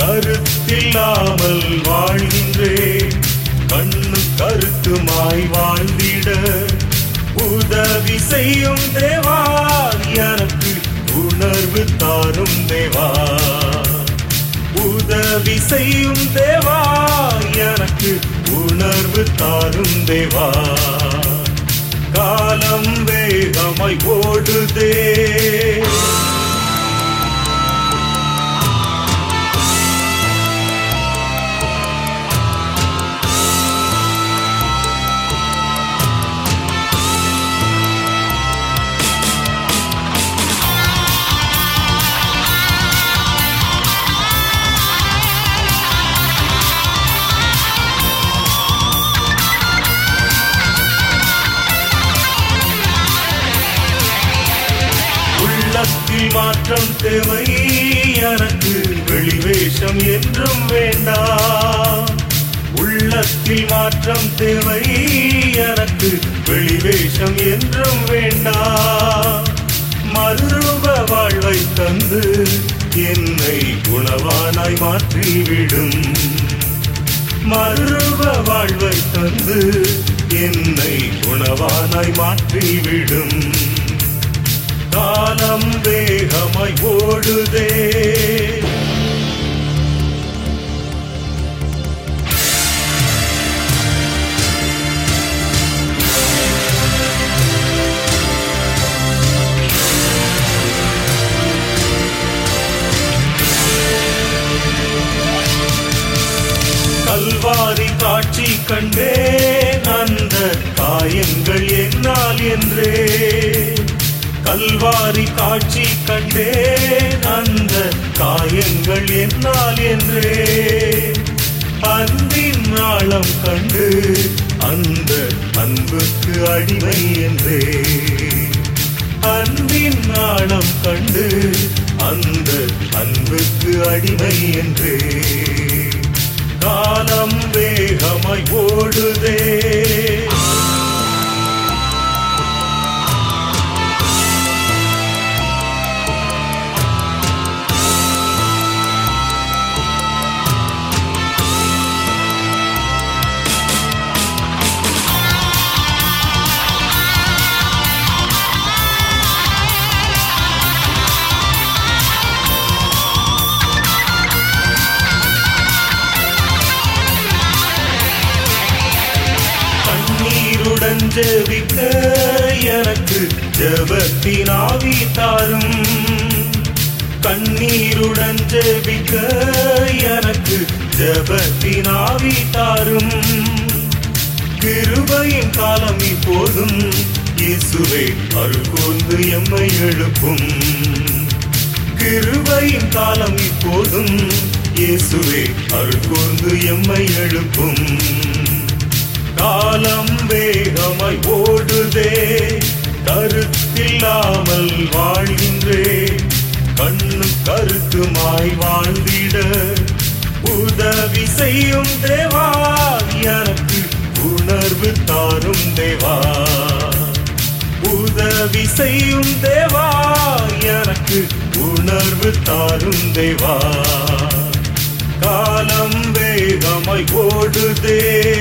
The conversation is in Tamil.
கருத்தில்லாமல் வாழ்கின்றேன் கண்ணு கருத்துமாய் வாழ்ந்திட உதவி செய்யும் தேவா எனக்கு உணர்வு தாரும் தேவா உதவி செய்யும் தேவா எனக்கு உணர்வு தாரும் தேவா காலம் வேகமாய் ஓடுதே உள்ளத்தில் மாற்றம் தேவை எனக்கு வெளிவேஷம் என்றும் வேண்டாம் உள்ளத்தில் மாற்றம் தேவை எனக்கு வெளிவேஷம் என்றும் வேண்டாம் மறுரூப வாழ்வை தந்து என்னை குணவானாய் மாற்றிவிடும் மறுரூப வாழ்வை தந்து என்னை குணவானாய் மாற்றிவிடும் காலம் வேகமாய் ஓடுதே கல்வாரி காட்சி கண்டேன் அந்த காயங்கள் என்னால் என்றே கல்வாரி காட்சி கண்டேன் அந்த காயங்கள் என்னால் என்றே அன்பின் ஆழம் கண்டு அந்த அன்புக்கு அடிமை என்றே அன்பின் ஆழம் கண்டு அந்த அன்புக்கு அடிமை என்றே காலம் வேகமாய் ஓடுதே கண்ணீருடன் ஜெபிக்க எனக்கு ஜெபத்தின் ஆவி தாரும் கண்ணீருடன் ஜெபிக்க எனக்கு ஜெபத்தின் ஆவி தாரும் கிருபையின் காலம் இப்போதும் இயேசுவே அருகோந்து எம்மை எழுப்பும் கிருபையின் காலம் இப்போதும் இயேசுவே அருகோந்து எம்மை எழுப்பும் காலம் வேகமாய் ஓடுதே கருத்தில்லாமல் வாழ்கின்றேன் கண்ணு கருத்துமாய் வாழ்ந்திட உதவி செய்யும் தேவா எனக்கு உணர்வு தாரும் தேவா உதவி செய்யும் தேவா எனக்கு உணர்வு தாரும் தேவா காலம் வேகமாய் ஓடுதே